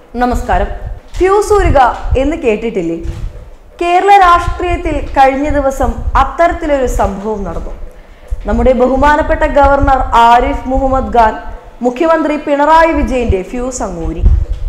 നമസ്കാരം ഫ്യൂസ് ഊരുക എന്ന് കേട്ടിട്ടില്ലേ കേരള രാഷ്ട്രീയത്തിൽ കഴിഞ്ഞ ദിവസം അത്തരത്തിലൊരു സംഭവം നടന്നു നമ്മുടെ ബഹുമാനപ്പെട്ട ഗവർണർ ആരിഫ് മുഹമ്മദ് ഖാൻ മുഖ്യമന്ത്രി പിണറായി വിജയന്റെ ഫ്യൂസ് അങ്ങൂരി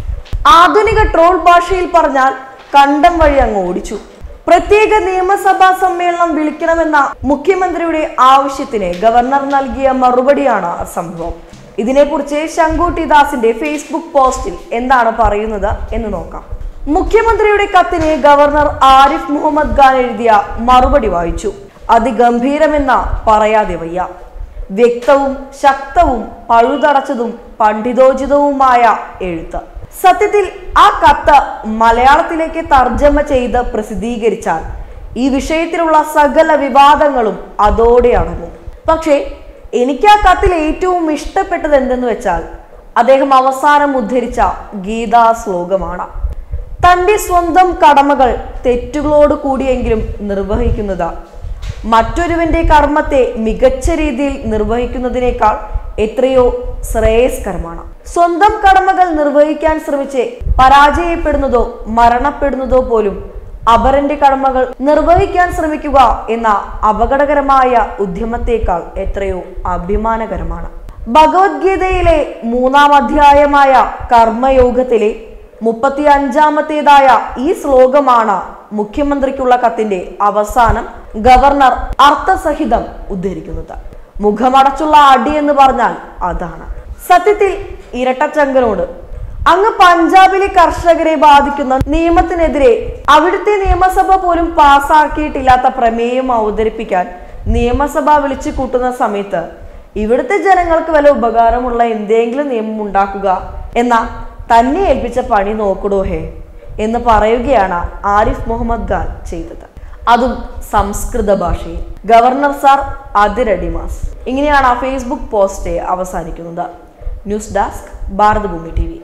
ആധുനിക ട്രോൾ ഭാഷയിൽ പറഞ്ഞാൽ കണ്ടം വഴി അങ്ങ് ഓടിച്ചു പ്രത്യേക നിയമസഭാ സമ്മേളനം വിളിക്കണമെന്ന മുഖ്യമന്ത്രിയുടെ ആവശ്യത്തിന് ഗവർണർ നൽകിയ മറുപടിയാണ് ആ സംഭവം ഇതിനെക്കുറിച്ച് ശങ്കുട്ടി ദാസിന്റെ ഫേസ്ബുക്ക് പോസ്റ്റിൽ എന്താണ് പറയുന്നത് എന്ന് നോക്കാം മുഖ്യമന്ത്രിയുടെ കത്തിന് ഗവർണർ ആരിഫ് മുഹമ്മദ് ഖാൻ എഴുതിയ മറുപടി വായിച്ചു അതിഗംഭീരമെന്ന പറയാതെ വയ്യ വ്യക്തവും ശക്തവും പഴുതടച്ചതും പണ്ഡിതോചിതവുമായ എഴുത്ത് സത്യത്തിൽ ആ കത്ത് മലയാളത്തിലേക്ക് തർജ്ജമ ചെയ്ത് പ്രസിദ്ധീകരിച്ചാൽ ഈ വിഷയത്തിലുള്ള സകല വിവാദങ്ങളും അതോടെ അടങ്ങും പക്ഷേ എനിക്ക് ആ കത്തിൽ ഏറ്റവും ഇഷ്ടപ്പെട്ടത് എന്തെന്ന് വെച്ചാൽ അദ്ദേഹം അവസാനം ഉദ്ധരിച്ച ഗീതാ ശ്ലോകമാണ് തന്റെ സ്വന്തം കടമകൾ തെറ്റുകളോട് കൂടിയെങ്കിലും നിർവഹിക്കുന്നത് മറ്റൊരുവന്റെ കർമ്മത്തെ മികച്ച രീതിയിൽ നിർവഹിക്കുന്നതിനേക്കാൾ എത്രയോ ശ്രേയസ്കരമാണ് സ്വന്തം കടമകൾ നിർവഹിക്കാൻ ശ്രമിച്ച് പരാജയപ്പെടുന്നതോ മരണപ്പെടുന്നതോ പോലും അപരന്റെ കടമകൾ നിർവഹിക്കാൻ ശ്രമിക്കുക എന്ന അപകടകരമായ ഉദ്യമത്തേക്കാൾ എത്രയോ അഭിമാനകരമാണ് ഭഗവത്ഗീതയിലെ മൂന്നാം അധ്യായമായ കർമ്മയോഗത്തിലെ മുപ്പത്തി അഞ്ചാമത്തേതായ ഈ ശ്ലോകമാണ് മുഖ്യമന്ത്രിക്കുള്ള കത്തിന്റെ അവസാനം ഗവർണർ അർത്ഥസഹിതം ഉദ്ധരിക്കുന്നത് മുഖമടച്ചുള്ള അടി എന്ന് പറഞ്ഞാൽ അതാണ് സത്യത്തിൽ ഇരട്ടച്ചങ്കനോട് അങ്ങ് പഞ്ചാബിലെ കർഷകരെ ബാധിക്കുന്ന നിയമത്തിനെതിരെ അവിടുത്തെ നിയമസഭ പോലും പാസ്സാക്കിയിട്ടില്ലാത്ത പ്രമേയം അവതരിപ്പിക്കാൻ നിയമസഭ വിളിച്ചു കൂട്ടുന്ന സമയത്ത് ഇവിടുത്തെ ജനങ്ങൾക്ക് വല്ല ഉപകാരമുള്ള എന്തെങ്കിലും നിയമം ഉണ്ടാക്കുക എന്ന തന്നെ ഏൽപ്പിച്ച പണി നോക്കടോ ഹേ എന്ന് പറയുകയാണ് ആരിഫ് മുഹമ്മദ് ഖാൻ ചെയ്തത് അതും സംസ്കൃത ഭാഷയിൽ ഗവർണർ സാർ അതിരടിമാസ് ഇങ്ങനെയാണ് ആ ഫേസ്ബുക്ക് പോസ്റ്റ് അവസാനിക്കുന്നത് ന്യൂസ് ഡെസ്ക് ഭാരതഭൂമി ടി